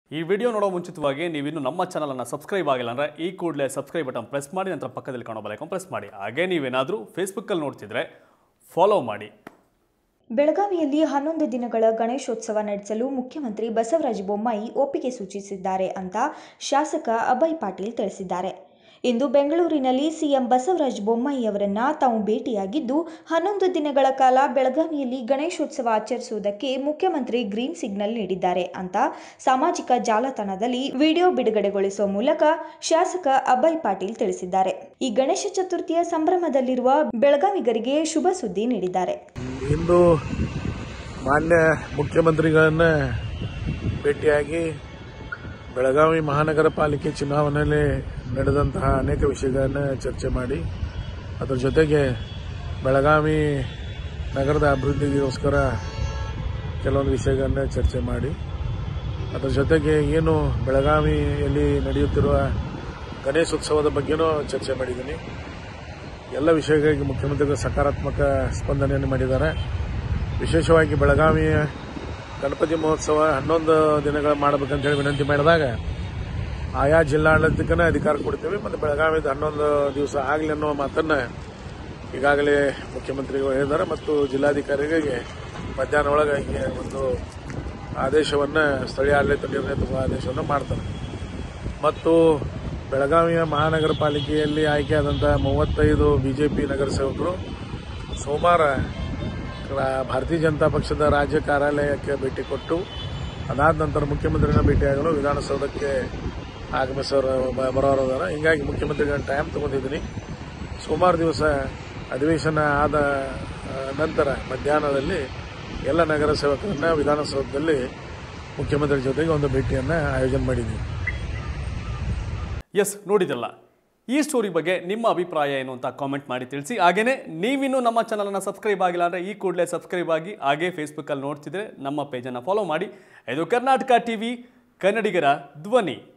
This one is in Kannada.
ಈ ವಿಡಿಯೋ ನೋಡೋ ಮುಂಚಿತವಾಗಿ ನೀವಿನ್ನು ನಮ್ಮ ಚಾನಲನ್ನು ಸಬ್ಸ್ಕ್ರೈಬ್ ಆಗಿಲ್ಲ ಅಂದರೆ ಈ ಕೂಡಲೇ ಸಬ್ಸ್ಕ್ರೈಬ್ ಬಟನ್ ಪ್ರೆಸ್ ಮಾಡಿ ನಂತರ ಪಕ್ಕದಲ್ಲಿ ಕಾಣೋ ಬಲೈಕನ್ ಪ್ರೆಸ್ ಮಾಡಿ ಹಾಗೆ ನೀವೇನಾದರೂ ಫೇಸ್ಬುಕ್ಕಲ್ಲಿ ನೋಡ್ತಿದ್ರೆ ಫಾಲೋ ಮಾಡಿ ಬೆಳಗಾವಿಯಲ್ಲಿ ಹನ್ನೊಂದು ದಿನಗಳ ಗಣೇಶೋತ್ಸವ ನಡೆಸಲು ಮುಖ್ಯಮಂತ್ರಿ ಬಸವರಾಜ ಬೊಮ್ಮಾಯಿ ಒಪ್ಪಿಗೆ ಸೂಚಿಸಿದ್ದಾರೆ ಅಂತ ಶಾಸಕ ಅಭಯ್ ಪಾಟೀಲ್ ತಿಳಿಸಿದ್ದಾರೆ ಇಂದು ಬೆಂಗಳೂರಿನಲ್ಲಿ ಸಿಎಂ ಬಸವರಾಜ ಬೊಮ್ಮಾಯಿ ಅವರನ್ನ ತಾವು ಭೇಟಿಯಾಗಿದ್ದು ಹನ್ನೊಂದು ದಿನಗಳ ಕಾಲ ಬೆಳಗಾವಿಯಲ್ಲಿ ಗಣೇಶೋತ್ಸವ ಆಚರಿಸುವುದಕ್ಕೆ ಮುಖ್ಯಮಂತ್ರಿ ಗ್ರೀನ್ ಸಿಗ್ನಲ್ ನೀಡಿದ್ದಾರೆ ಅಂತ ಸಾಮಾಜಿಕ ಜಾಲತಾಣದಲ್ಲಿ ವಿಡಿಯೋ ಬಿಡುಗಡೆಗೊಳಿಸುವ ಮೂಲಕ ಶಾಸಕ ಅಭಯ್ ಪಾಟೀಲ್ ತಿಳಿಸಿದ್ದಾರೆ ಈ ಗಣೇಶ ಚತುರ್ಥಿಯ ಸಂಭ್ರಮದಲ್ಲಿರುವ ಬೆಳಗಾವಿಗರಿಗೆ ಶುಭ ಸುದ್ದಿ ನೀಡಿದ್ದಾರೆ ಇಂದು ಮಾನ್ಯ ಮುಖ್ಯಮಂತ್ರಿಗಳನ್ನ ಭೇಟಿಯಾಗಿ ಬೆಳಗಾವಿ ಮಹಾನಗರ ಪಾಲಿಕೆ ಚುನಾವಣೆಯಲ್ಲಿ ನಡೆದಂತಹ ಅನೇಕ ವಿಷಯಗಳನ್ನು ಚರ್ಚೆ ಮಾಡಿ ಅದರ ಜೊತೆಗೆ ಬೆಳಗಾವಿ ನಗರದ ಅಭಿವೃದ್ಧಿಗೋಸ್ಕರ ಕೆಲವೊಂದು ವಿಷಯಗಳನ್ನ ಚರ್ಚೆ ಮಾಡಿ ಅದರ ಜೊತೆಗೆ ಏನು ಬೆಳಗಾವಿಯಲ್ಲಿ ನಡೆಯುತ್ತಿರುವ ಗಣೇಶೋತ್ಸವದ ಬಗ್ಗೆನೂ ಚರ್ಚೆ ಮಾಡಿದ್ದೀನಿ ಎಲ್ಲ ವಿಷಯಗಳಿಗೆ ಮುಖ್ಯಮಂತ್ರಿಗಳು ಸಕಾರಾತ್ಮಕ ಸ್ಪಂದನೆಯನ್ನು ಮಾಡಿದ್ದಾರೆ ವಿಶೇಷವಾಗಿ ಬೆಳಗಾವಿಯ ಗಣಪತಿ ಮಹೋತ್ಸವ ಹನ್ನೊಂದು ದಿನಗಳ ಮಾಡಬೇಕಂತ ಹೇಳಿ ವಿನಂತಿ ಮಾಡಿದಾಗ ಆಯಾ ಜಿಲ್ಲಾಡಳಿತಕ್ಕನೇ ಅಧಿಕಾರ ಕೊಡ್ತೇವೆ ಮತ್ತು ಬೆಳಗಾವಿದ ಹನ್ನೊಂದು ದಿವಸ ಆಗಲಿ ಅನ್ನೋ ಮಾತನ್ನು ಈಗಾಗಲೇ ಮುಖ್ಯಮಂತ್ರಿಗಳು ಹೇಳಿದ್ದಾರೆ ಮತ್ತು ಜಿಲ್ಲಾಧಿಕಾರಿಗಳಿಗೆ ಮಧ್ಯಾಹ್ನ ಒಳಗೆ ಈ ಒಂದು ಆದೇಶವನ್ನು ಸ್ಥಳೀಯ ಆಡಳಿತ ನಿರ್ಣಯ ತಗೊಳ್ಳೋ ಆದೇಶವನ್ನು ಮಾಡ್ತಾರೆ ಮತ್ತು ಬೆಳಗಾವಿಯ ಮಹಾನಗರ ಪಾಲಿಕೆಯಲ್ಲಿ ಆಯ್ಕೆಯಾದಂಥ ಮೂವತ್ತೈದು ಬಿಜೆಪಿ ನಗರಸೇವಕರು ಸೋಮವಾರ ರಾ- ಭಾರತೀಯ ಜನತಾ ಪಕ್ಷದ ರಾಜ್ಯ ಕಾರ್ಯಾಲಯಕ್ಕೆ ಭೇಟಿ ಕೊಟ್ಟು ಅದಾದ ನಂತರ ಮುಖ್ಯಮಂತ್ರಿನ ಭೇಟಿಯಾಗಲು ವಿಧಾನಸೌಧಕ್ಕೆ ಆಗಮಿಸೋರು ಬ- ಬರೋರದಾರ ಹಿಂಗಾಗಿ ಮುಖ್ಯಮಂತ್ರಿಗಳ ಟೈಮ್ ತಗೊಂಡಿದ್ದೀನಿ ಸೋಮವಾರ ದಿವಸ ಅಧಿವೇಶನ ಆದ ಆ, ನಂತರ ಮಧ್ಯಾಹ್ನದಲ್ಲಿ ಎಲ್ಲ ನಗರ ಸೇವಕರನ್ನ ವಿಧಾನಸೌಧದಲ್ಲಿ ಮುಖ್ಯಮಂತ್ರಿ ಜೊತೆಗೆ ಒಂದು ಭೇಟಿಯನ್ನು ಆಯೋಜನೆ ಮಾಡಿದ್ದೀವಿ ಎಸ್ ನೋಡಿದ್ರಲ್ಲ ಈ ಸ್ಟೋರಿ ಬಗ್ಗೆ ನಿಮ್ಮ ಅಭಿಪ್ರಾಯ ಏನು ಅಂತ ಕಾಮೆಂಟ್ ಮಾಡಿ ತಿಳಿಸಿ ಹಾಗೇನೇ ನೀವಿನ್ನೂ ನಮ್ಮ ಚಾನಲನ್ನು ಸಬ್ಸ್ಕ್ರೈಬ್ ಆಗಿಲ್ಲ ಅಂದರೆ ಈ ಕೂಡಲೇ ಸಬ್ಸ್ಕ್ರೈಬ್ ಆಗಿ ಹಾಗೇ ಫೇಸ್ಬುಕ್ಕಲ್ಲಿ ನೋಡ್ತಿದ್ರೆ ನಮ್ಮ ಪೇಜನ್ನು ಫಾಲೋ ಮಾಡಿ ಇದು ಕರ್ನಾಟಕ ಟಿವಿ ಕನ್ನಡಿಗರ ಧ್ವನಿ